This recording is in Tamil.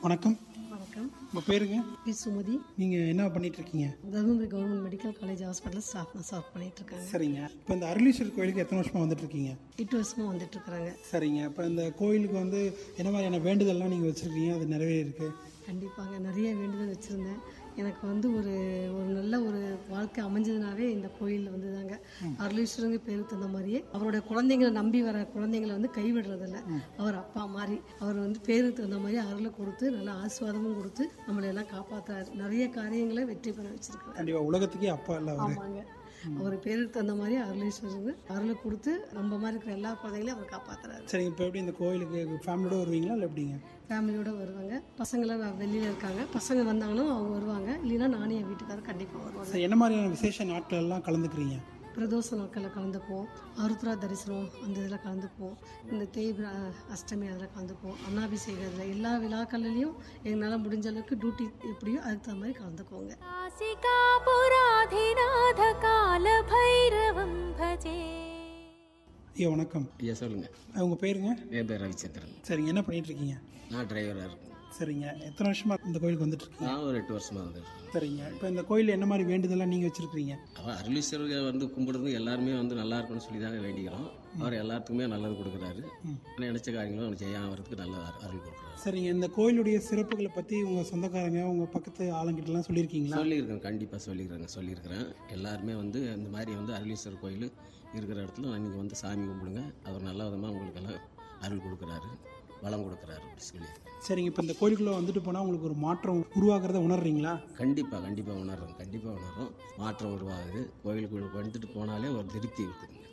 வணக்கம் வணக்கம் உங்கள் பேருங்க பி சுமதி நீங்கள் என்ன பண்ணிட்டு இருக்கீங்க தருமபுரி கவர்மெண்ட் மெடிக்கல் காலேஜ் ஹாஸ்பிட்டலில் ஸ்டாஃப் நர்ஸ் ஒர்க் பண்ணிட்டு இருக்காங்க சரிங்க இப்போ இந்த அருளீஸ்வரர் கோயிலுக்கு எத்தனை வருஷமாக வந்துட்டு இருக்கீங்க எட்டு வருஷமா வந்துட்டு இருக்கிறாங்க சரிங்க இப்போ இந்த கோயிலுக்கு வந்து என்ன மாதிரியான வேண்டுதல்லாம் நீங்கள் வச்சுருக்கீங்க அது நிறைவேறிருக்கு கண்டிப்பாங்க நிறைய வேண்டுதல் வச்சுருந்தேன் எனக்கு வந்து ஒரு ஒரு நல்ல ஒரு வாழ்க்கை அமைஞ்சதுனாவே இந்த கோயில் வந்து தாங்க அருளீஸ்வரங்க பேருக்கு தகுந்த மாதிரியே அவருடைய குழந்தைங்களை நம்பி வர குழந்தைங்களை வந்து கைவிடுறதில்ல அவர் அப்பா மாதிரி அவர் வந்து பேருக்கு தகுந்த மாதிரி அருளை கொடுத்து நல்ல ஆசீர்வாதமும் கொடுத்து நம்மளை எல்லாம் காப்பாற்றுறாரு நிறைய காரியங்களை வெற்றி பெற வச்சிருக்காரு கண்டிப்பாக உலகத்துக்கே அப்பா இல்லை அவர் ஆமாங்க அவர் பேருக்கு தகுந்த மாதிரி அருளீஸ்வரர் அருளை கொடுத்து நம்ம மாதிரி இருக்கிற எல்லா குழந்தைகளையும் அவர் காப்பாத்துறாரு சரிங்க இப்போ எப்படி இந்த கோயிலுக்கு ஃபேமிலியோட வருவீங்களா இல்லை எப்படிங்க ஃபேமிலியோட வருவாங்க பசங்களாம் வெளியில் இருக்காங்க பசங்க வந்தாங்கன்னா அவங்க வருவாங்க இல்லைன்னா நானே என் வீட்டுக்காரர் கண்டிப்பாக வருவாங்க சரி என்ன மாதிரியான விசேஷ நாட்கள் எல்லாம் கலந்துக்கிறீங்க பிரதோஷ நாட்களில் கலந்துப்போம் ஆருத்ரா தரிசனம் அந்த இதில் கலந்துப்போம் இந்த தேய்பிர அஷ்டமி அதில் கலந்துப்போம் அன்னாபிஷேகம் இதில் எல்லா விழாக்கள்லையும் எங்களால் முடிஞ்ச அளவுக்கு டியூட்டி எப்படியோ அதுக்கு தகுந்த மாதிரி கலந்துக்குவோங்க काशिकापुराधिनाथ कालभैरवं भजे ஐயா வணக்கம் ஐயா சொல்லுங்க உங்கள் பேருங்க என் பேர் ரவிச்சந்திரன் சரிங்க என்ன பண்ணிட்டு இருக்கீங்க நான் டிரைவராக இருக்கேன் சரிங்க எத்தனை வருஷமாக இந்த கோயிலுக்கு வந்துட்டு இருக்கீங்க நான் ஒரு எட்டு வருஷமாக வந்துருக்கேன் சரிங்க இப்போ இந்த கோயிலில் என்ன மாதிரி வேண்டுதல்லாம் நீங்கள் வச்சுருக்கீங்க அவன் அருளீஸ்வரரை வந்து கும்பிடுறது எல்லாருமே வந்து நல்லா இருக்கும்னு சொல்லி தாங்க வேண்டிக்கிறோம் அவர் எல்லாத்துக்குமே நல்லது கொடுக்குறாரு நினைச்ச காரியங்களும் அவனுக்கு செய்யாமறதுக்கு நல்ல அரு- அருள் கொடுக்குறாரு சரிங்க இந்த கோயிலுடைய சிறப்புகளை பற்றி உங்கள் சொந்தக்காரங்க உங்கள் பக்கத்து ஆளுங்கிட்டலாம் சொல்லியிருக்கீங்களா சொல்லியிருக்கேன் கண்டிப்பாக சொல்லியிருக்கிறேங்க சொல்லியிருக்கிறேன் எல்லாருமே வந்து இந்த மாதிரி வந்து அருளீஸ்வரர் கோயில் இருக்கிற இடத்துல நீங்கள் வந்து சாமி கும்பிடுங்க அவர் நல்ல விதமாக உங்களுக்கு எல்லாம் அருள் கொடுக்குறாரு வளம் கொடுக்குறாரு அப்படி சொல்லியிருக்கேன் சரிங்க இப்போ இந்த கோயிலுக்குள்ளே வந்துட்டு போனால் உங்களுக்கு ஒரு மாற்றம் உருவாகிறத உணர்றீங்களா கண்டிப்பாக கண்டிப்பாக உணர்றோம் கண்டிப்பாக உணர்றோம் மாற்றம் உருவாகுது கோயிலுக்குள்ள வந்துட்டு போனாலே ஒரு திருப்தி இருக்குதுங்க